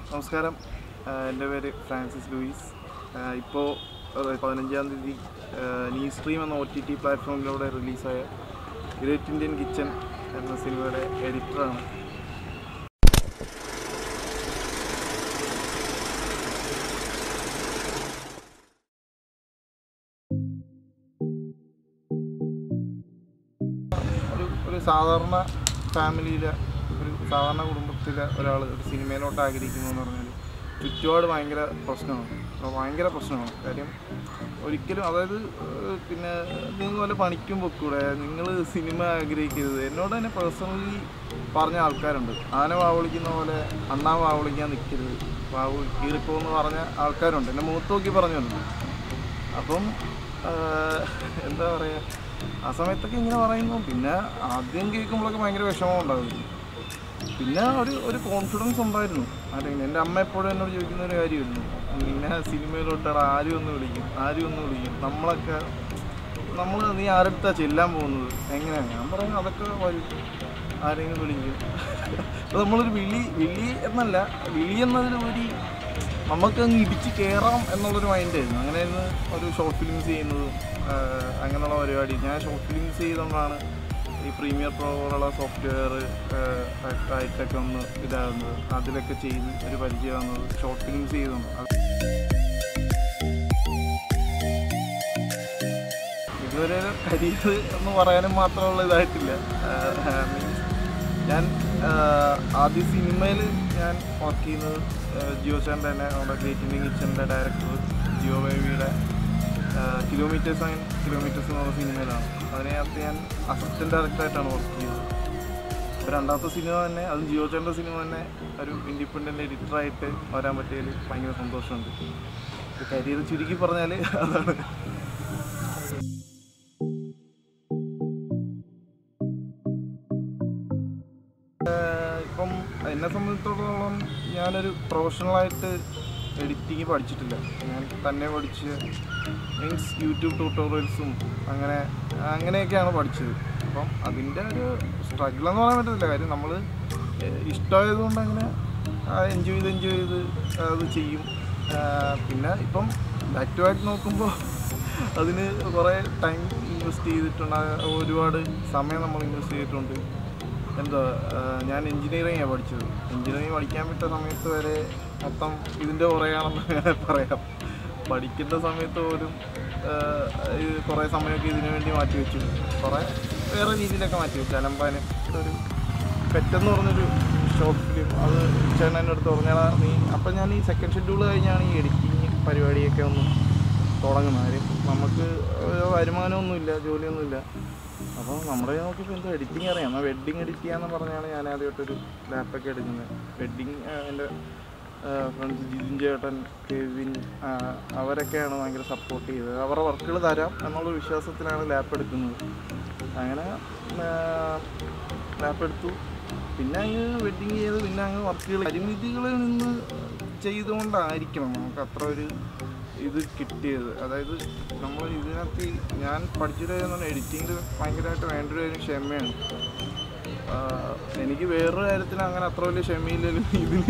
നമസ്കാരം ആഹ് എൻ്റെ പേര് ഫ്രാൻസിസ് ലൂയിസ് ഇപ്പോൾ പതിനഞ്ചാം തീയതി നീ സ്ട്രീം എന്ന ഒ ടി ടി പ്ലാറ്റ്ഫോമിലൂടെ റിലീസായ ഗ്രേറ്റ് ഇന്ത്യൻ കിച്ചൺ എന്ന സിനിമയുടെ എഡിറ്ററാണ് ഒരു ഒരു സാധാരണ ഫാമിലിയിലെ ഒരു സാധാരണ കുടുംബത്തിലെ ഒരാൾ ഒരു സിനിമയിലോട്ട് ആഗ്രഹിക്കുന്നു എന്ന് പറഞ്ഞാൽ ചുറ്റുപാട് ഭയങ്കര പ്രശ്നമാണ് അപ്പോൾ ഭയങ്കര പ്രശ്നമാണ് കാര്യം ഒരിക്കലും അതായത് ഏഹ്, പിന്നെ നിങ്ങൾ വല്ല പണിക്കും പൊക്കൂടെ നിങ്ങൾ സിനിമ ആഗ്രഹിക്കരുത് എന്നോട് തന്നെ പേഴ്സണലി പറഞ്ഞ ആൾക്കാരുണ്ട് ആന വാവളിക്കുന്ന പോലെ അണ്ണാ വാവളിക്കാൻ നിൽക്കരുത് വാവു കീറിപ്പോന്ന് പറഞ്ഞ ആൾക്കാരുണ്ട് എന്നെ മുഖത്ത് നോക്കി പറഞ്ഞിട്ടുണ്ട് അപ്പം ആഹ്, എന്താ പറയുക ആ സമയത്തൊക്കെ ഇങ്ങനെ പറയുന്നു പിന്നെ ആദ്യം കേൾക്കുമ്പോഴൊക്കെ ഭയങ്കര വിഷമം ഉണ്ടാകും പിന്നെ ഒരു ഒരു കോൺഫിഡൻസ് ഉണ്ടായിരുന്നു അല്ലെങ്കിൽ എൻ്റെ അമ്മ എപ്പോഴും എന്നോട് ചോദിക്കുന്ന ഒരു കാര്യമായിരുന്നു നിന്നെ സിനിമയിലോട്ടാണ് ആരും ഒന്ന് വിളിക്കും ആരും ഒന്ന് വിളിക്കും നമ്മളൊക്കെ നമ്മൾ നീ ആരടുത്താ ചെല്ലാൻ പോകുന്നത് എങ്ങനെയാണ് ഞാൻ പറയുന്നത് അതൊക്കെ വരും ആരെങ്കിലും വിളിക്കും അപ്പോൾ നമ്മളൊരു വിളി വിളി എന്നല്ല വിളി എന്നതിലുപരി നമുക്ക് അങ്ങ് ഇടിച്ച് കയറാം എന്നുള്ളൊരു മൈൻഡായിരുന്നു അങ്ങനെയായിരുന്നു ഒരു ഷോർട്ട് ഫിലിംസ് ചെയ്യുന്നതും ആഹ് അങ്ങനെയുള്ള പരിപാടി ഞാൻ ഷോർട്ട് ഫിലിംസ് ചെയ്തുകൊണ്ടാണ് ഈ പ്രീമിയർ പ്രോ പോലുള്ള സോഫ്റ്റ്വെയർ ആയിട്ടൊക്കെ ഒന്ന് ഇതാകുന്നത് അതിലൊക്കെ ചെയ്ത് ഒരു പരിചയമാകുന്നത് ഷോർട്ട് ഫിലിംസ് ചെയ്തുകൊണ്ട് അത് ഇതുവരെ കരിയർ എന്ന് പറയാനും മാത്രമുള്ള ഇതായിട്ടില്ല മീൻസ് ഞാൻ ആഹ്, ആദ്യ സിനിമയിൽ ഞാൻ വർക്ക് ചെയ്യുന്നത് ആഹ്, ജിയോ ചേട്ടൻ്റെ തന്നെ നമ്മുടെ ഗ്രേറ്റ് ഇന്ത്യൻ കിച്ചൻ്റെ ഡയറക്ടർ ജിയോ ബേബിയുടെ കിലോമീറ്റേഴ്സ് ആൻഡ് കിലോമീറ്റേഴ്സ് എന്ന് പറഞ്ഞ സിനിമയിലാണ് അതിനകത്ത് ഞാൻ അസിസ്റ്റൻറ്റ് ഡയറക്ടറായിട്ടാണ് വർക്ക് ചെയ്തത് ഇപ്പോൾ രണ്ടാമത്തെ സിനിമ തന്നെ അതും ജിയോ ചേട്ടൻ്റെ സിനിമ തന്നെ ഒരു ഇൻഡിപെൻഡൻ്റ് എഡിറ്ററായിട്ട് വരാൻ പറ്റിയതിൽ ഭയങ്കര സന്തോഷമുണ്ട് കരിയർ ചുരുക്കി പറഞ്ഞാൽ അതാണ് ഏഹ് ഇപ്പം എന്നെ സംബന്ധിച്ചിടത്തോളം ഞാനൊരു പ്രൊഫഷണലായിട്ട് എഡിറ്റിങ് പഠിച്ചിട്ടില്ല ഞാൻ തന്നെ പഠിച്ച് മീൻസ് യൂട്യൂബ് ട്യൂട്ടോറിയൽസും അങ്ങനെ അങ്ങനെയൊക്കെയാണ് പഠിച്ചത് അപ്പം അതിൻ്റെ ഒരു സ്ട്രഗിൾ എന്ന് പറയാൻ പറ്റത്തില്ല കാര്യം നമ്മൾ ഇഷ്ടമായതുകൊണ്ട് അങ്ങനെ എൻജോയ് ചെയ്ത് എൻജോയ് ചെയ്ത് അത് ചെയ്യും ആഹ് പിന്നെ ഇപ്പം ബാക്ക് ടു ബാക്ക് നോക്കുമ്പോൾ അതിന് കുറേ ടൈം ഇൻവെസ്റ്റ് ചെയ്തിട്ടുണ്ട് ആ ഒരുപാട് സമയം നമ്മൾ ഇൻവെസ്റ്റ് ചെയ്തിട്ടുണ്ട് എന്താ ആ, ഞാൻ എൻജിനീയറിംഗാണ് പഠിച്ചത് എൻജിനീയറിംഗ് പഠിക്കാൻ വിട്ട സമയത്ത് വരെ മൊത്തം ഇതിൻ്റെ പുറകെയാണെന്ന് വേണേൽ പറയാം പഠിക്കുന്ന സമയത്ത് പോലും ആ, ഇത് കുറേ സമയമൊക്കെ ഇതിനു വേണ്ടി മാറ്റി വെച്ചു കുറേ വേറെ രീതിയിലൊക്കെ മാറ്റി വെച്ചു അലമ്പാനും ഒരു പെറ്റെന്ന് പറഞ്ഞൊരു ഷോർട്ട് ഫിലിം അത് ചേട്ടൻ എൻ്റെ അടുത്ത് പറഞ്ഞാൽ നീ അപ്പം ഞാൻ ഈ സെക്കൻഡ് ഷെഡ്യൂൾ കഴിഞ്ഞാണ് ഈ എഡിറ്റിങ് പരിപാടിയൊക്കെ ഒന്ന് തുടങ്ങുന്നത് കാര്യം നമുക്ക് ഒരു വരുമാനമൊന്നുമില്ല ജോലിയൊന്നുമില്ല അപ്പോൾ നമ്മുടെ നോക്കിയപ്പോൾ എന്തോ എഡിറ്റിംഗ് അറിയാം എന്നാൽ വെഡ്ഡിങ് എഡിറ്റ് ചെയ്യാന്ന് പറഞ്ഞാണ് ഞാൻ ആദ്യമായിട്ടൊരു ലാപ്പൊക്കെ എടുക്കുന്നത് വെഡ്ഡിങ് എൻ്റെ ഫ്രണ്ട്സ് ജിതിൻ ചേട്ടൻ കെവിൻ ആ, അവരൊക്കെയാണ് ഭയങ്കര സപ്പോർട്ട് ചെയ്തത് അവരുടെ വർക്കുകൾ തരാം എന്നുള്ള വിശ്വാസത്തിലാണ് ലാപ്പ് എടുക്കുന്നത് അങ്ങനെ ലാപ്പ് എടുത്തു പിന്നെ അങ്ങ് വെഡ്ഡിങ് ചെയ്ത് പിന്നെ അങ്ങ് വർക്കുകൾ പരിമിതികളിൽ നിന്ന് ചെയ്തുകൊണ്ടായിരിക്കണം നമുക്ക് അത്ര ഒരു ഇത് കിട്ടിയത് അതായത് നമ്മൾ ഇതിനകത്ത് ഈ- ഞാൻ പഠിച്ചൊരു എഡിറ്റിങ്ങിൽ ഭയങ്കരമായിട്ട് വേണ്ട ഒരു കാര്യം ക്ഷമയാണ് ആഹ് എനിക്ക് വേറൊരു കാര്യത്തിന് അങ്ങനെ അത്ര വലിയ ക്ഷമയില്ലെങ്കിലും ഇതിന്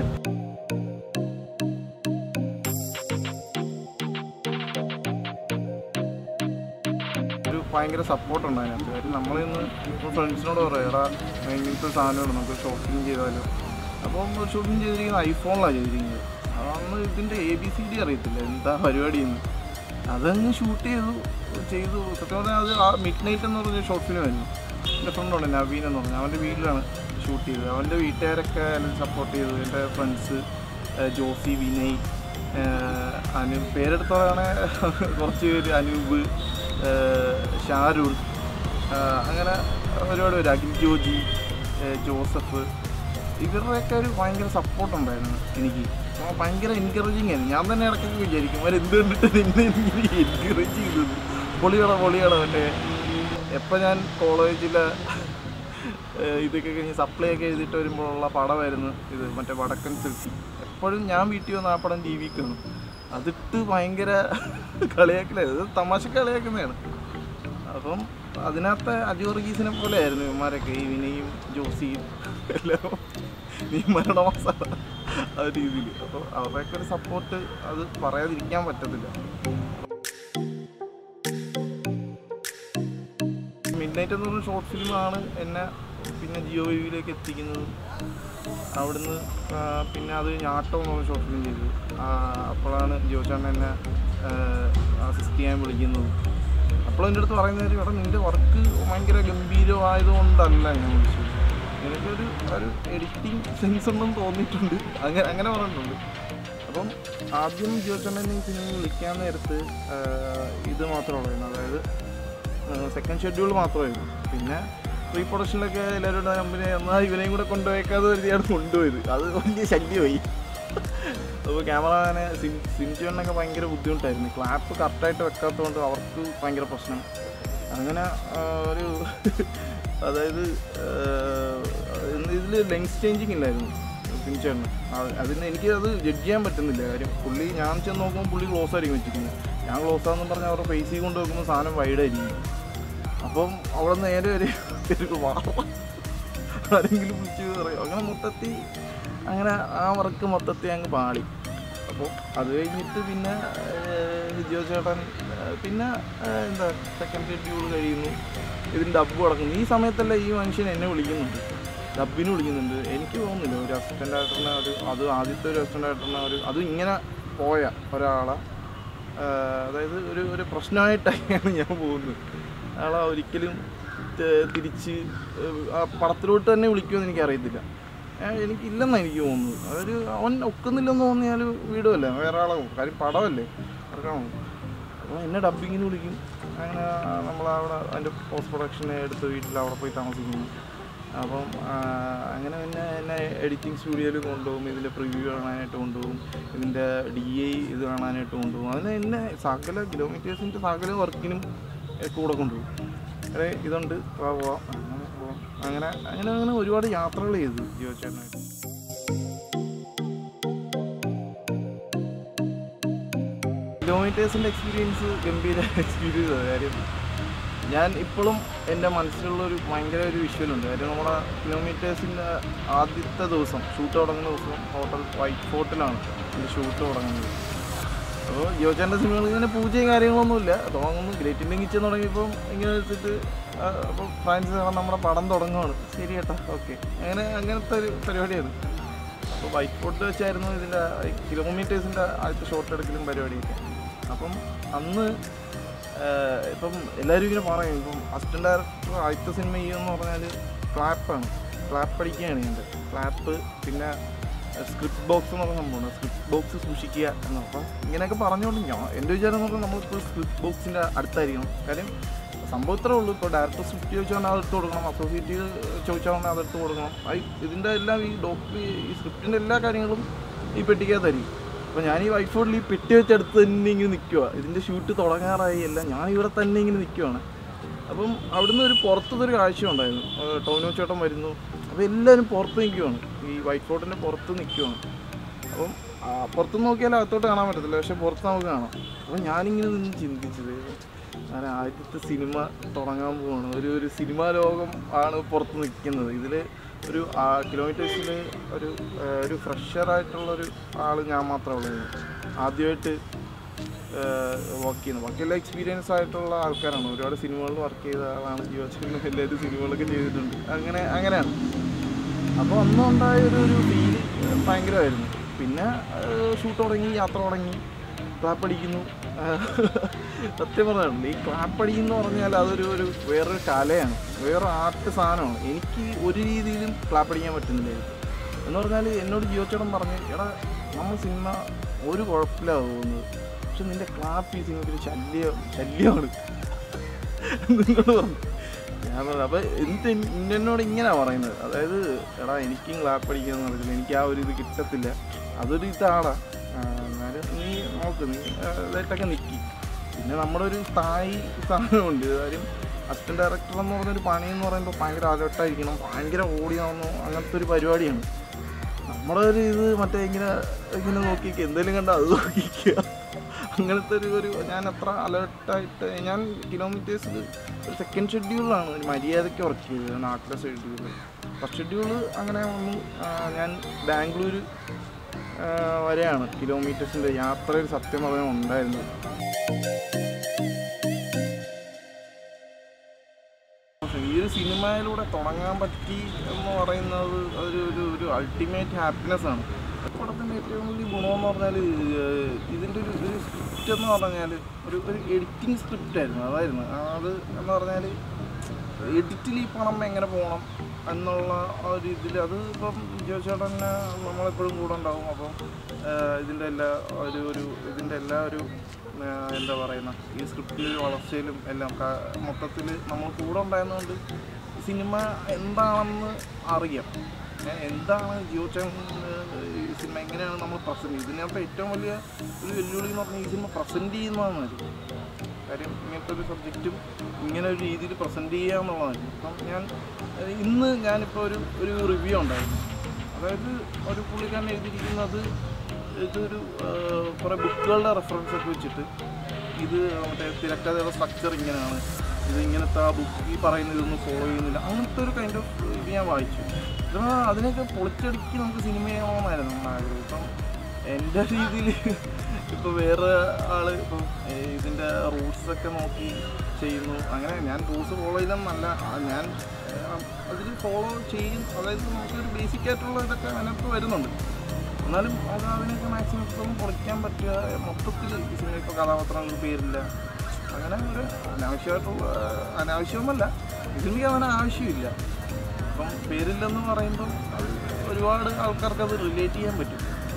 ഒരു ഭയങ്കര സപ്പോർട്ട് ഉണ്ട് അതിനകത്ത് കാര്യം നമ്മളിന്ന് ഇപ്പോൾ ഫ്രണ്ട്സിനോട് പറയാം എടാ ഇങ്ങനത്തെ സാധനമുണ്ട് നമുക്ക് ഷോപ്പിംഗ് ചെയ്താലോ അപ്പം ഷൂട്ടിംഗ് ചെയ്തിരിക്കുന്നത് ഐഫോണിലാണ് ചെയ്തിരിക്കുന്നത് അതൊന്ന് ഇതിൻ്റെ എ ബി സി ഡി അറിയത്തില്ല എന്താ പരിപാടി എന്ന് അതങ്ങ് ഷൂട്ട് ചെയ്തു ചെയ്തു സത്യം പറഞ്ഞാൽ അത് ആ മിഡ് നൈറ്റ് എന്ന് പറഞ്ഞ ഷോർട്ട് ഫിലിം ആയിരുന്നു എൻ്റെ ഫ്രണ്ടുണ്ട് നവീൻ എന്ന് പറഞ്ഞു അവൻ്റെ വീട്ടിലാണ് ഷൂട്ട് ചെയ്തത് അവൻ്റെ വീട്ടുകാരൊക്കെ എല്ലാം സപ്പോർട്ട് ചെയ്തു എൻ്റെ ഫ്രണ്ട്സ് ജോസി വിനയ് ഏഹ് അനു പേരെടുത്തോളാണ് കുറച്ച് പേര് അനൂപ് ഏഹ് ഷാരൂൺ ഏഹ് അങ്ങനെ ഒരുപാട് പേര് അഖിൽ ജോജി ഏഹ് ജോസഫ് ഇവരുടെയൊക്കെ ഒരു ഭയങ്കര സപ്പോർട്ട് ഉണ്ടായിരുന്നു എനിക്ക് അപ്പോൾ ഭയങ്കര എൻകറേജിങ് ആയിരുന്നു ഞാൻ തന്നെ ഇടയ്ക്കൊക്കെ വിചാരിക്കും അവർ എന്ത് കണ്ടിട്ട് എന്നെ എൻകറേജ് ചെയ്തത് പൊളിയട പൊളിയട മറ്റേ എപ്പോൾ ഞാൻ കോളേജിലെ ഏഹ് ഇതൊക്കെ കഴിഞ്ഞ് സപ്ലൈ ഒക്കെ എഴുതിയിട്ട് വരുമ്പോഴുള്ള പടമായിരുന്നു ഇത് മറ്റേ വടക്കൻ സെൽഫി എപ്പോഴും ഞാൻ വീട്ടിൽ വന്ന് ആ പടം ടി വിക്ക് വന്നു അതിട്ട് ഭയങ്കര കളിയാക്കലായിരുന്നു ഇത് തമാശ കളിയാക്കുന്നതാണ് അപ്പം അതിനകത്ത് അജു വർഗീസിനെ പോലെ ആയിരുന്നു ഇവന്മാരൊക്കെ ഈ വിനയും ജോസിയും എല്ലാം നീ മരണ മസാല ആ രീതിയിൽ അപ്പോൾ അവരുടെയൊക്കെ ഒരു സപ്പോർട്ട് അത് പറയാതിരിക്കാൻ പറ്റത്തില്ല മിഡ് നൈറ്റ് എന്ന് പറഞ്ഞ ഷോർട്ട് ഫിലിമാണ് എന്നെ പിന്നെ ജിയോ വിയിലേക്ക് എത്തിക്കുന്നത് അവിടുന്ന് ആ, പിന്നെ അത് ഞാട്ടം എന്ന് പറഞ്ഞ ഷോർട്ട് ഫിലിം ചെയ്തു ആ, അപ്പോഴാണ് ജിയോ ചേട്ടൻ എന്നെ അസിസ്റ്റ് ചെയ്യാൻ വിളിക്കുന്നത് അപ്പോൾ എൻ്റെ അടുത്ത് പറയുന്നത് എടാ നിൻ്റെ വർക്ക് ഭയങ്കര ഗംഭീരമായതുകൊണ്ടല്ല ഞാൻ വിളിച്ചത് നിനക്കൊരു ഒരു എഡിറ്റിംഗ് സെൻസ് ഉണ്ടെന്ന് തോന്നിയിട്ടുണ്ട് അങ്ങനെ അങ്ങനെ പറഞ്ഞിട്ടുണ്ട് അപ്പം ആദ്യം ജിയോ ചേട്ടനെ ഈ സിനിമ വിളിക്കാൻ നേരത്ത് ആ, ഇത് മാത്രമുള്ളായിരുന്നു അതായത് സെക്കൻഡ് ഷെഡ്യൂൾ മാത്രമായിരുന്നു പിന്നെ പ്രീ പ്രൊഡക്ഷനിലൊക്കെ എല്ലാവരും കമ്പനി എന്നാൽ ഇവനെയും കൂടെ കൊണ്ടുപോയേക്കാതെ കരുതിയാണ് കൊണ്ടുപോയത് അത് വലിയ ശല്യമായി അപ്പോൾ ക്യാമറമാനെ സിം സിംചുവണ്ണൊക്കെ ഭയങ്കര ബുദ്ധിമുട്ടായിരുന്നു ക്ലാപ്പ് കറക്റ്റായിട്ട് വെക്കാത്തതുകൊണ്ട് അവർക്ക് ഭയങ്കര പ്രശ്നം അങ്ങനെ ആ, ഒരു അതായത് ഇതിൽ ലെങ്സ് ചേഞ്ചിങ് ഇല്ലായിരുന്നു സിംചേട്ടന് അതിന് എനിക്ക് അത് ജഡ്ജ് ചെയ്യാൻ പറ്റുന്നില്ല കാര്യം പുള്ളി ഞാൻ ചെന്ന് നോക്കുമ്പോൾ പുള്ളി ക്ലോസ് ആയിരിക്കും വെച്ചിരിക്കുന്നത് ഞാൻ ക്ലോസ് ആണെന്ന് പറഞ്ഞാൽ അവരുടെ ഫേസിൽ കൊണ്ട് വെക്കുമ്പോൾ സാധനം വൈഡായിരിക്കും അപ്പം അവിടെ നേരെ ഒരു ഒരു വാ ആരെങ്കിലും വിളിച്ച് പറയും അങ്ങനെ മൊത്തത്തിൽ അങ്ങനെ ആ വർക്ക് മൊത്തത്തിൽ അങ്ങ് പാളി അപ്പോൾ അത് കഴിഞ്ഞിട്ട് പിന്നെ ഏഹ്, ജിയോ ചേട്ടൻ ഏഹ്, പിന്നെ ഏഹ്, എന്താ സെക്കൻഡ് ഷെഡ്യൂൾ കഴിയുന്നു ഇതിന് ഡബ്ബ് കിടക്കുന്നു ഈ സമയത്തല്ല ഈ മനുഷ്യൻ എന്നെ വിളിക്കുന്നുണ്ട് ഡബിന് വിളിക്കുന്നുണ്ട് എനിക്ക് തോന്നുന്നില്ല ഒരു അസിസ്റ്റൻ്റ് ആയിട്ടിരുന്ന ഒരു അത് ആദ്യത്തെ ഒരു അസിസ്റ്റൻ്റ് ആയിട്ടിരുന്ന ഒരു അത് ഇങ്ങനെ പോയ ഒരാളെ ആഹ് അതായത് ഒരു ഒരു പ്രശ്നമായിട്ടാണ് ഞാൻ പോകുന്നത് അയാളെ ഒരിക്കലും ത- തിരിച്ച് ഏഹ് ആ പടത്തിലോട്ട് തന്നെ വിളിക്കുമെന്ന് എനിക്കറിയത്തില്ല ഏഹ് എനിക്കില്ലെന്നാണ് എനിക്ക് തോന്നുന്നത് അതൊരു അവൻ ഒക്കുന്നില്ലെന്ന് തോന്നിയാൽ വീടുമല്ല വേറെ ആളെ കാര്യം പടമല്ലേ ഇറക്കണം അപ്പോൾ എന്നെ ഡബിങ്ങിന് വിളിക്കും അങ്ങനെ നമ്മളവിടെ അതിൻ്റെ പോസ്റ്റ് പ്രൊഡക്ഷൻ എടുത്ത് വീട്ടിൽ അവിടെ പോയി താമസിക്കുന്നു അപ്പം ആ, അങ്ങനെ പിന്നെ എന്നെ എഡിറ്റിംഗ് സ്റ്റുഡിയോയിൽ കൊണ്ടുപോകും ഇതിൻ്റെ പ്രിവ്യൂ കാണാനായിട്ട് കൊണ്ടുപോകും ഇതിൻ്റെ ഡി ഐ ഇത് കാണാനായിട്ട് കൊണ്ടുപോകും അതിന് എന്നെ സകല കിലോമീറ്റേഴ്സിൻ്റെ സകല വർക്കിനും കൂടെ കൊണ്ടുപോകും അതെ ഇതുണ്ട് വാ പോവാം അങ്ങനെ പോവാം അങ്ങനെ അങ്ങനെ അങ്ങനെ ഒരുപാട് യാത്രകൾ ചെയ്തു ജിയോ ചേട്ടനായിട്ട് കിലോമീറ്റേഴ്സിൻ്റെ എക്സ്പീരിയൻസ് ഗംഭീര എക്സ്പീരിയൻസ് ആണ് കാര്യം ഞാൻ ഇപ്പോഴും എൻ്റെ മനസ്സിലുള്ള ഒരു ഭയങ്കര ഒരു വിഷ്വലുണ്ട് കാര്യം നമ്മുടെ കിലോമീറ്റേഴ്സിൻ്റെ ആദ്യത്തെ ദിവസം ഷൂട്ട് തുടങ്ങുന്ന ദിവസം ഹോട്ടൽ വൈറ്റ് ഫോർട്ടിലാണ് എൻ്റെ ഷൂട്ട് തുടങ്ങുന്നത് അപ്പോൾ ജിയോചാൻ്റെ സിനിമകൾ ഇങ്ങനെ പൂജയും കാര്യങ്ങളൊന്നുമില്ല തുടങ്ങുന്നു ഗ്രേറ്റ് ഇന്ത്യൻ കിച്ചൻ തുടങ്ങിയപ്പം ഇങ്ങനെ വെച്ചിട്ട് അപ്പോൾ ഫ്രാൻസിസ് കാണാൻ നമ്മുടെ പടം തുടങ്ങുവാണ് ശരി ഏട്ടാ ഓക്കെ അങ്ങനെ അങ്ങനത്തെ ഒരു പരിപാടിയാണ് അപ്പോൾ വൈറ്റ് ഫോർട്ട് വെച്ചായിരുന്നു ഇതിൻ്റെ കിലോമീറ്റേഴ്സിൻ്റെ ആദ്യത്തെ ഷോട്ട് എടുക്കലും പരിപാടിയൊക്കെ അപ്പം അന്ന് ആഹ് ഇപ്പം എല്ലാവരും ഇങ്ങനെ പറയും ഇപ്പം അസിസ്റ്റൻ്റ് ഡയറക്ടർ ആദ്യത്തെ സിനിമ ചെയ്യുമെന്ന് പറഞ്ഞാൽ ക്ലാപ്പാണ് ക്ലാപ്പ് അടിക്കുകയാണ് ചെയ്യേണ്ടത് ക്ലാപ്പ് പിന്നെ സ്ക്രിപ്റ്റ് ബോക്സ് എന്ന് പറഞ്ഞ സംഭവമാണ് സ്ക്രിപ്റ്റ് ബോക്സ് സൂക്ഷിക്കുക എന്ന് അപ്പം ഇങ്ങനെയൊക്കെ പറഞ്ഞുകൊണ്ട് ഞാൻ എൻ്റെ വിചാരം എന്ന് പറഞ്ഞാൽ നമ്മളിപ്പോൾ സ്ക്രിപ്റ്റ് ബോക്സിൻ്റെ അടുത്തായിരിക്കണം കാര്യം സംഭവം ഇത്രേ ഉള്ളൂ ഇപ്പോൾ ഡയറക്ടർ സ്ക്രിപ്റ്റ് ചോദിച്ചാൽ അതെടുത്ത് കൊടുക്കണം അസോസിയേറ്റ് ചോദിച്ചാൽ അതെടുത്ത് കൊടുക്കണം അത് ഇതിൻ്റെ എല്ലാം ഈ ഡോക്ടർ ഈ സ്ക്രിപ്റ്റിൻ്റെ എല്ലാ കാര്യങ്ങളും ഈ പെട്ടിക്കകത്തായിരിക്കും അപ്പോൾ ഞാൻ ഈ വൈറ്റ് ഫോർഡിൽ ഈ പെട്ടി വെച്ചെടുത്ത് തന്നെ ഇങ്ങനെ നിൽക്കുക ഇതിൻ്റെ ഷൂട്ട് തുടങ്ങാറായി എല്ലാം ഞാൻ ഇവിടെ തന്നെ ഇങ്ങനെ നിൽക്കുവാണ് അപ്പം അവിടുന്ന് ഒരു പുറത്തുനിന്നൊരു കാഴ്ച ഉണ്ടായിരുന്നു ഏഹ് ടോവിനോ ചേട്ടൻ വരുന്നു അപ്പോൾ എല്ലാവരും പുറത്ത് നിൽക്കുവാണ് ഈ വൈറ്റ് ഫോർട്ടിൻ്റെ പുറത്ത് നിൽക്കുവാണ് അപ്പം ആ, പുറത്ത് നോക്കിയാൽ അകത്തോട്ട് കാണാൻ പറ്റത്തില്ല പക്ഷെ പുറത്ത് നമുക്ക് കാണാം അപ്പം ഞാനിങ്ങനെ നിന്ന് ചിന്തിച്ചത് ഞാൻ ആദ്യത്തെ സിനിമ തുടങ്ങാൻ പോവാണ് ഒരു ഒരു സിനിമാ ലോകം ആണ് പുറത്ത് നിൽക്കുന്നത് ഇതിൽ ഒരു കിലോമീറ്റേഴ്സിൽ ഒരു ആ, ഒരു ഫ്രഷറായിട്ടുള്ളൊരു ആൾ ഞാൻ മാത്രമേ ഉള്ളൂ ആദ്യമായിട്ട് വർക്ക് ചെയ്യുന്നത് ബാക്കിയെല്ലാം എക്സ്പീരിയൻസ് ആയിട്ടുള്ള ആൾക്കാരാണ് ഒരുപാട് സിനിമകളിൽ വർക്ക് ചെയ്ത ആളാണ് യുവചനും എല്ലാവരും സിനിമകളൊക്കെ ചെയ്തിട്ടുണ്ട് അങ്ങനെ അങ്ങനെയാണ് അപ്പോൾ അന്ന് ഉണ്ടായ ഒരു ഒരു ഫീൽ ഭയങ്കരമായിരുന്നു പിന്നെ ഷൂട്ട് തുടങ്ങി യാത്ര തുടങ്ങി ക്ലാപ്പ് അടിക്കുന്നു സത്യം പറഞ്ഞിട്ടുണ്ട് ഈ ക്ലാപ്പ് അടിക്കുന്നു പറഞ്ഞാൽ അതൊരു ഒരു വേറൊരു കലയാണ് വേറൊരു ആർട്ട് സാധനമാണ് എനിക്ക് ഒരു രീതിയിലും ക്ലാപ്പ് അടിക്കാൻ പറ്റുന്നില്ലായിരുന്നു എന്ന് പറഞ്ഞാൽ എന്നോട് ജിയോ ചേട്ടൻ പറഞ്ഞു എടാ നമ്മൾ സിനിമ ഒരു കുഴപ്പമില്ല തോന്നുന്നത് പക്ഷെ നിന്റെ ക്ലാപ്പ് ഈ സിനിമയ്ക്ക് ഒരു ശല്യം ശല്യമാണ് നിന്നോട് പറഞ്ഞു ഞാൻ പറഞ്ഞു അപ്പോൾ എന്ത് എന്നോട് ഇങ്ങനെയാണ് പറയുന്നത് അതായത് എടാ എനിക്കും ക്ലാപ്പ് അടിക്കാന്ന് നടക്കില്ല എനിക്ക് ആ ഒരു ഇത് കിട്ടത്തില്ല അതൊരു ഇതാടാ ആ, എന്നാലും നീ നോക്ക് നീ ആ, ഇതായിട്ടൊക്കെ നിൽക്കി പിന്നെ നമ്മുടെ ഒരു സ്ഥായി സാധനമുണ്ട് കാര്യം അസിസ്റ്റന്റ് ഡയറക്ടർ എന്ന് പറഞ്ഞൊരു പണി എന്ന് പറയുമ്പോൾ ഭയങ്കര അലർട്ടായിരിക്കണം ഭയങ്കര ഓടിയാവുന്നു അങ്ങനത്തെ ഒരു പരിപാടിയാണ് നമ്മുടെ ഒരു ഇത് മറ്റേ ഇങ്ങനെ ഇങ്ങനെ നോക്കിക്കുക എന്തെങ്കിലും കണ്ടാൽ അത് നോക്കിക്കുക അങ്ങനത്തെ ഒരു ഒരു ഞാൻ അത്ര അലേർട്ടായിട്ട് ഞാൻ കിലോമീറ്റേഴ്സിൽ ഒരു സെക്കൻഡ് ഷെഡ്യൂളാണ് ഒരു മര്യാദയ്ക്ക് വർക്ക് ചെയ്തത് നാട്ടിലെ ഷെഡ്യൂൾ ഫസ്റ്റ് ഷെഡ്യൂൾ അങ്ങനെ വന്നു ആ, ഞാൻ ബാംഗ്ലൂർ ആ, വരെയാണ് കിലോമീറ്റേഴ്സിൻ്റെ യാത്രയിൽ സത്യം പറഞ്ഞാൽ ഉണ്ടായിരുന്നത് ഈ ഒരു സിനിമയിലൂടെ തുടങ്ങാൻ പറ്റി എന്ന് പറയുന്നത് അതൊരു ഒരു ഒരു അൾട്ടിമേറ്റ് ഹാപ്പിനെസ് ആണ് പടത്തിൻ്റെ ഏറ്റവും വലിയ ഗുണമെന്ന് പറഞ്ഞാൽ ഇതിൻ്റെ ഒരു ഒരു സ്ക്രിപ്റ്റ് എന്ന് പറഞ്ഞാൽ ഒരു ഒരു എഡിറ്റിംഗ് സ്ക്രിപ്റ്റ് ആയിരുന്നു അതായിരുന്നു അത് എന്ന് പറഞ്ഞാൽ എഡിറ്റിൽ ഈ പണം എങ്ങനെ പോകണം എന്നുള്ള ആ ഒരു ഇതിൽ അത് ഇപ്പം ജോചേട്ടൻ നമ്മളെപ്പോഴും കൂടെ ഉണ്ടാവും അപ്പം ആഹ് ഇതിൻ്റെ എല്ലാ ഒരു ഒരു ഇതിൻ്റെ എല്ലാ ഒരു ആഹ് എന്താ പറയുന്ന ഈ സ്ക്രിപ്റ്റിൽ വളർച്ചയിലും എല്ലാം മൊത്തത്തിൽ നമ്മൾ കൂടെ ഉണ്ടായിരുന്നതുകൊണ്ട് സിനിമ എന്താണെന്ന് അറിയാം ഏ, എന്താണ് ജിയോചൻ ഈ സിനിമ എങ്ങനെയാണ് നമ്മൾ പ്രസൻറ്റ് ഇതിനകത്ത് ഏറ്റവും വലിയ ഒരു വെല്ലുവിളി എന്ന് പറഞ്ഞാൽ ഈ സിനിമ പ്രസൻറ്റ് ചെയ്യുന്നതാണ് കാര്യം ഇങ്ങനത്തെ ഒരു സബ്ജക്റ്റും ഇങ്ങനെ ഒരു രീതിയിൽ പ്രസൻറ്റ് ചെയ്യുക എന്നുള്ളതായിരുന്നു അപ്പം ഞാൻ ഏഹ് ഇന്ന് ഞാനിപ്പോൾ ഒരു ഒരു റിവ്യൂ ഉണ്ടായിരുന്നു അതായത് ഒരു പുള്ളിക്കാരൻ എഴുതിയിരിക്കുന്നത് ഇതൊരു ഏഹ്, കുറേ ബുക്കുകളുടെ റെഫറൻസ് ഒക്കെ വെച്ചിട്ട് ഇത് മറ്റേ തിരക്കഥയുടെ സ്ട്രക്ചർ ഇങ്ങനെയാണ് ഇത് ഇങ്ങനത്തെ ആ ബുക്ക് ഈ പറയുന്ന ഇതൊന്നും ഫോളോ ചെയ്യുന്നില്ല അങ്ങനത്തെ ഒരു കൈൻഡ് ഓഫ് ഇത് ഞാൻ വായിച്ചു ഇപ്പം അതിനൊക്കെ പൊളിച്ചടുക്കി നമുക്ക് സിനിമ ചെയ്യണമെന്നായിരുന്നു നമ്മുടെ ആഗ്രഹം ഇപ്പം എൻ്റെ രീതിയിൽ ഇപ്പോൾ വേറെ ആൾ ഇപ്പം ഏഹ്, ഇതിൻ്റെ റൂൾസ് ഒക്കെ നോക്കി ചെയ്യുന്നു അങ്ങനെ ഞാൻ റൂൾസ് ഫോളോ ചെയ്തെന്നല്ല ആ, ഞാൻ അതിൽ ഫോളോ ചെയ്യും അതായത് നമുക്കൊരു ബേസിക് ആയിട്ടുള്ള ഇതൊക്കെ അതിനകത്ത് വരുന്നുണ്ട് എന്നാലും അത് അതിനൊക്കെ മാക്സിമം ഇപ്പം പൊളിക്കാൻ പറ്റുക മൊത്തത്തിൽ ഈ സിനിമ ഇപ്പോൾ കഥാപാത്രങ്ങൾക്ക് പേരില്ല അങ്ങനെ ഒരു അനാവശ്യമായിട്ടുള്ള അനാവശ്യമല്ല ഇതിലേക്ക് അങ്ങനെ ആവശ്യമില്ല അപ്പം പേരില്ലെന്ന് പറയുമ്പം അത് ഒരുപാട് ആൾക്കാർക്ക് അത് റിലേറ്റ് ചെയ്യാൻ പറ്റും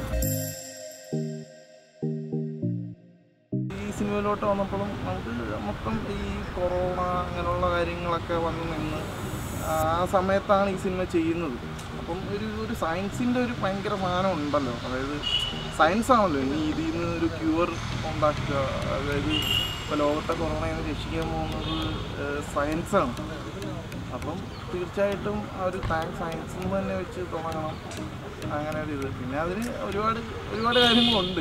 ഈ സിനിമയിലോട്ട് വന്നപ്പോഴും നമുക്ക് മൊത്തം ഈ കൊറോണ അങ്ങനെയുള്ള കാര്യങ്ങളൊക്കെ വന്ന് നിന്ന് ആ സമയത്താണ് ഈ സിനിമ ചെയ്യുന്നത് അപ്പം ഒരു ഒരു സയൻസിൻ്റെ ഒരു ഭയങ്കര സാധനം ഉണ്ടല്ലോ അതായത് സയൻസ് ആണല്ലോ ഇനി ഇതിൽ നിന്ന് ഒരു ക്യൂർ ഉണ്ടാക്കുക അതായത് ഇപ്പോൾ ലോകത്തെ കൊറോണയിൽ നിന്ന് രക്ഷിക്കാൻ പോകുന്നത് സയൻസാണ് അപ്പം തീർച്ചയായിട്ടും ആ ഒരു താങ്ക് സയൻസിൽ നിന്ന് തന്നെ വെച്ച് തുടങ്ങണം അങ്ങനെ ഒരു ഇത് പിന്നെ അതിന് ഒരുപാട് ഒരുപാട് കാര്യങ്ങളുണ്ട്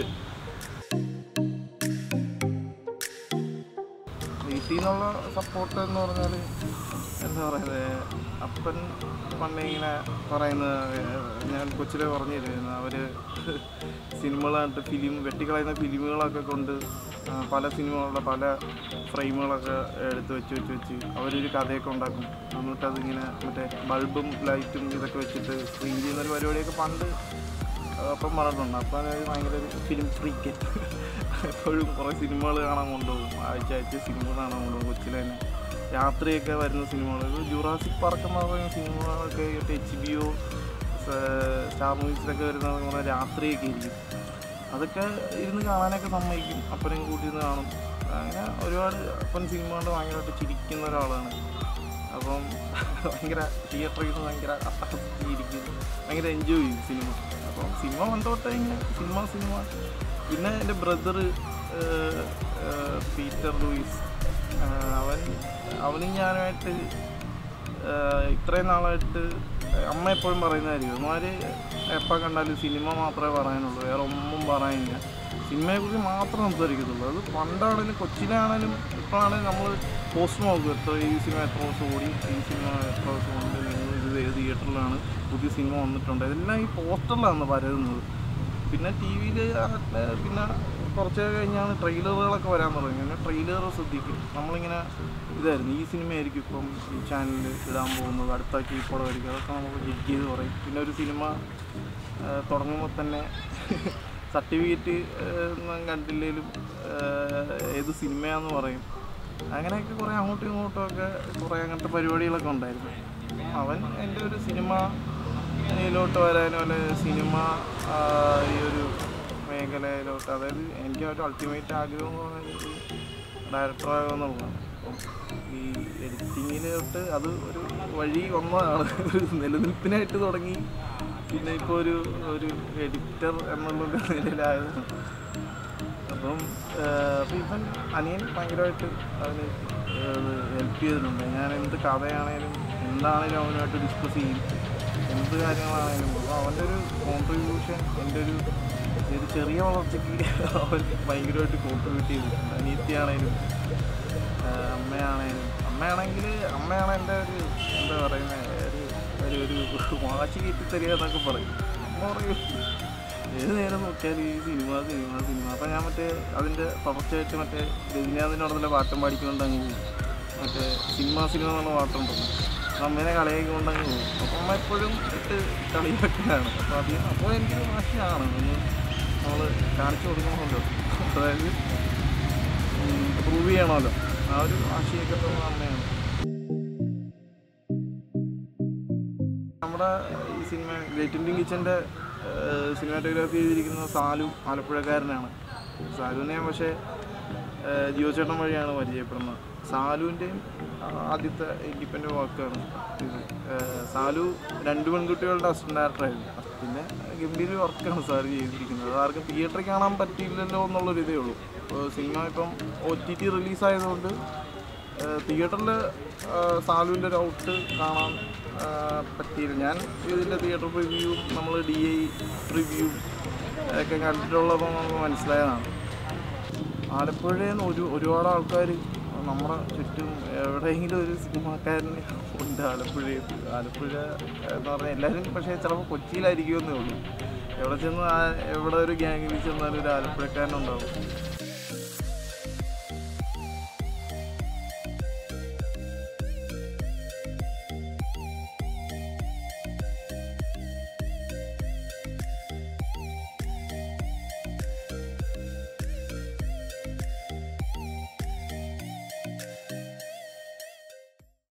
വീട്ടിൽ നിന്നുള്ള സപ്പോർട്ട് എന്ന് പറഞ്ഞാൽ എന്താ പറയുന്നത് അപ്പൻ പണ്ട് ഇങ്ങനെ പറയുന്നത് ഏഹ്, ഞാൻ കൊച്ചിലെ പറഞ്ഞിരുന്നു അവർ സിനിമകളായിട്ട് ഫിലിം വെട്ടിക്കളയുന്ന ഫിലിമുകളൊക്കെ കൊണ്ട് ആ, പല സിനിമകളുടെ പല ഫ്രെയിമുകളൊക്കെ എടുത്ത് വെച്ച് വെച്ച് വെച്ച് അവരൊരു കഥയൊക്കെ ഉണ്ടാക്കും എന്നിട്ട് അതിങ്ങനെ മറ്റേ ബൾബും ലൈറ്റും ഇതൊക്കെ വെച്ചിട്ട് സ്ക്രീൻ ചെയ്യുന്ന ഒരു പരിപാടിയൊക്കെ പണ്ട് അപ്പം പറഞ്ഞിട്ടുണ്ട് അപ്പം അതായത് ഭയങ്കര ഒരു ഫിലിം ഫ്രീക്ക് എപ്പോഴും കുറേ സിനിമകൾ കാണാൻ കൊണ്ടുപോകും ആഴ്ച ആഴ്ച സിനിമകൾ കാണാൻ കൊണ്ടുപോകും കൊച്ചിലെ തന്നെ രാത്രിയൊക്കെ വരുന്ന സിനിമകൾ ജുറാസിക് പാർക്ക് എന്ന് പറയുന്ന സിനിമകളൊക്കെ എച്ച് ബി ഒ സ്റ്റാർ മൂവീസിലൊക്കെ വരുന്ന പറഞ്ഞാൽ രാത്രിയൊക്കെ ഇരിക്കും അതൊക്കെ ഇരുന്ന് കാണാനൊക്കെ സമ്മതിക്കും അപ്പനും കൂട്ടി ഇരുന്ന് കാണും അങ്ങനെ ഒരുപാട് അപ്പൻ സിനിമ കൊണ്ട് ഭയങ്കരമായിട്ട് ചിരിക്കുന്ന ഒരാളാണ് അപ്പം ഭയങ്കര തിയേറ്ററിൽ നിന്ന് ഭയങ്കര അട്ടഹസിച്ചിരിക്കും ഭയങ്കര എൻജോയ് ചെയ്യും സിനിമ അപ്പം സിനിമ കണ്ടോട്ടെ ഇങ്ങനെ സിനിമ സിനിമ പിന്നെ എൻ്റെ ബ്രദർ പീറ്റർ ലൂയിസ് ആ, അവൻ അവനും ഞാനുമായിട്ട് ആഹ് ഇത്രയും നാളായിട്ട് അമ്മ എപ്പോഴും പറയുന്നതായിരിക്കും അമ്മമാർ എപ്പോൾ കണ്ടാലും സിനിമ മാത്രമേ പറയാനുള്ളൂ വേറെ ഒന്നും പറയാനില്ല സിനിമയെക്കുറിച്ച് മാത്രം സംസാരിക്കത്തുള്ളൂ അത് പണ്ടാണെങ്കിലും കൊച്ചിലാണെങ്കിലും ഇപ്പോഴാണെങ്കിലും നമ്മൾ പോസ്റ്റ് നോക്കും എത്ര ഈ സിനിമ എത്ര ദിവസം ഓടി ഈ സിനിമ എത്ര ദിവസം ഉണ്ട് ഇത് ഏത് തിയേറ്ററിലാണ് പുതിയ സിനിമ വന്നിട്ടുണ്ട് ഇതെല്ലാം ഈ പോസ്റ്ററിലാണ് പരതുന്നത് പിന്നെ ടി വിയിൽ പിന്നെ കുറച്ച് കഴിഞ്ഞാണ് ട്രെയിലറുകളൊക്കെ വരാൻ തുടങ്ങി പിന്നെ ട്രെയിലർ ശ്രദ്ധിക്കും നമ്മളിങ്ങനെ ഇതായിരുന്നു ഈ സിനിമയായിരിക്കും ഇപ്പം ഈ ചാനലിൽ ഇടാൻ പോകുന്നത് അടുത്ത കീപ്പോടായിരിക്കും അതൊക്കെ നമുക്ക് ജഡ്ജ് ചെയ്ത് പറയും പിന്നെ ഒരു സിനിമ തുടങ്ങുമ്പോൾ തന്നെ സർട്ടിഫിക്കറ്റ് കണ്ടില്ലെങ്കിലും ഏത് സിനിമയാന്ന് പറയും അങ്ങനെയൊക്കെ കുറേ അങ്ങോട്ടും ഇങ്ങോട്ടും ഒക്കെ കുറേ അങ്ങനത്തെ പരിപാടികളൊക്കെ ഉണ്ടായിരുന്നു അവൻ എൻ്റെ ഒരു സിനിമ ഇതിലോട്ട് വരാനും അല്ലെ സിനിമ ആ, ഈ ഒരു മേഖലയിലോട്ട് അതായത് എനിക്ക് ഒരു അൾട്ടിമേറ്റ് ആഗ്രഹം എന്ന് പറഞ്ഞാൽ ഡയറക്ടർ ആകുമെന്നുള്ളതാണ് അപ്പം ഈ എഡിറ്റിങ്ങിലോട്ട് അത് ഒരു വഴി വന്നതാണ് ഒരു നിലനിൽപ്പിനായിട്ട് തുടങ്ങി പിന്നെ ഇപ്പോൾ ഒരു ഒരു എഡിറ്റർ എന്നുള്ള ഒരു നിലയിലായത് അപ്പം അപ്പം ഇവൻ അനിയൻ ഭയങ്കരമായിട്ട് അവന് ഹെൽപ്പ് ചെയ്തിട്ടുണ്ട് ഞാൻ എന്ത് കഥയാണേലും എന്താണേലും അവനുമായിട്ട് ഡിസ്കസ് ചെയ്യും എന്ത് കാര്യങ്ങളാണേലും അപ്പോൾ അവൻ്റെ ഒരു കോൺട്രിബ്യൂഷൻ എൻ്റെ ഒരു ഒരു ചെറിയ വളർച്ചയ്ക്ക് അവൻ ഭയങ്കരമായിട്ട് കോൺട്രിബ്യൂട്ട് ചെയ്തിട്ടുണ്ട് അനിയത്തിയാണേലും ആഹ് അമ്മയാണേലും അമ്മയാണെങ്കിൽ അമ്മയാണ് എൻ്റെ ഒരു എന്താ പറയുന്നത് ഒരു ഒരു ഒരു വാശി കയറ്റി തരിക എന്നൊക്കെ പറയും അമ്മ പറയും ഏത് നേരം നോക്കിയാൽ ഈ സിനിമ സിനിമ സിനിമ അപ്പം ഞാൻ മറ്റേ അതിൻ്റെ തുടർച്ചയായിട്ട് മറ്റേ രജനീകാന്തിനോടുള്ള പാട്ടും പാടിക്കൊണ്ട് അങ്ങ് പോകും മറ്റേ സിനിമ സിനിമ എന്നുള്ള പാട്ടുണ്ടല്ലോ അപ്പം അമ്മേനെ കളിയാക്കിക്കൊണ്ട് അങ്ങ് പോകും അപ്പം അമ്മ എപ്പോഴും ഇട്ട് കളിയാക്കലാണ് അപ്പോൾ അത് അപ്പോൾ എനിക്കൊരു വാശിയാണ് ഒന്ന് നമ്മൾ കാണിച്ചു കൊടുക്കണമല്ലോ അതായത് പ്രൂവ് ചെയ്യണമല്ലോ ആ ഒരു വാശിയൊക്കെ തോന്നുന്ന അമ്മയാണ് നമ്മുടെ ഈ സിനിമ ഗ്രേറ്റ് ഇന്ത്യൻ കിച്ചൻ്റെ സിനിമാറ്റോഗ്രാഫി ചെയ്തിരിക്കുന്ന സാലു ആലപ്പുഴക്കാരനാണ് സാലുവിനെ ഞാൻ പക്ഷേ ഏഹ്, ജിയോ ചേട്ടൻ വഴിയാണ് പരിചയപ്പെടുന്നത് സാലുവിൻ്റെയും ആദ്യത്തെ ഇൻഡിപെൻഡൻ്റ് വർക്കാണ് ഇത് ഏഹ്, സാലു രണ്ട് പെൺകുട്ടികളുടെ അസിസ്റ്റന്റ് ഡയറക്ടറായിരുന്നു പിന്നെ ഗംഭീര വർക്കാണ് സാർ ചെയ്തിരിക്കുന്നത് അത് ആർക്കും തിയേറ്ററിൽ കാണാൻ പറ്റിയില്ലല്ലോ എന്നുള്ളൊരു ഇതേ ഉള്ളൂ ഇപ്പോൾ സിനിമ ഇപ്പം ഒ ടി ടി റിലീസായതുകൊണ്ട് തിയേറ്ററിൽ സാലുവിൻ്റെ ഒരു ഔട്ട് കാണാൻ ആ, പറ്റിയില്ല ഞാൻ ഇതിൻ്റെ തിയേറ്റർ റിവ്യൂ നമ്മൾ ഡി ഐ റിവ്യൂ ഒക്കെ കണ്ടിട്ടുള്ളപ്പോൾ നമുക്ക് മനസ്സിലായതാണ് ആലപ്പുഴയിൽ നിന്ന് ഒരു ഒരുപാട് ആൾക്കാർ നമ്മുടെ ചുറ്റും എവിടെയെങ്കിലും ഒരു സിനിമാക്കാരൻ ഉണ്ട് ആലപ്പുഴയിൽ ആലപ്പുഴ എന്ന് പറഞ്ഞാൽ എല്ലാവരും പക്ഷേ ചിലപ്പോൾ കൊച്ചിയിലായിരിക്കുമെന്നേ ഉള്ളൂ എവിടെ ചെന്ന് ആ- എവിടെ ഒരു ഗ്യാങ്ങിൽ ചെന്നാലും ഒരു ആലപ്പുഴക്കാരനുണ്ടാവും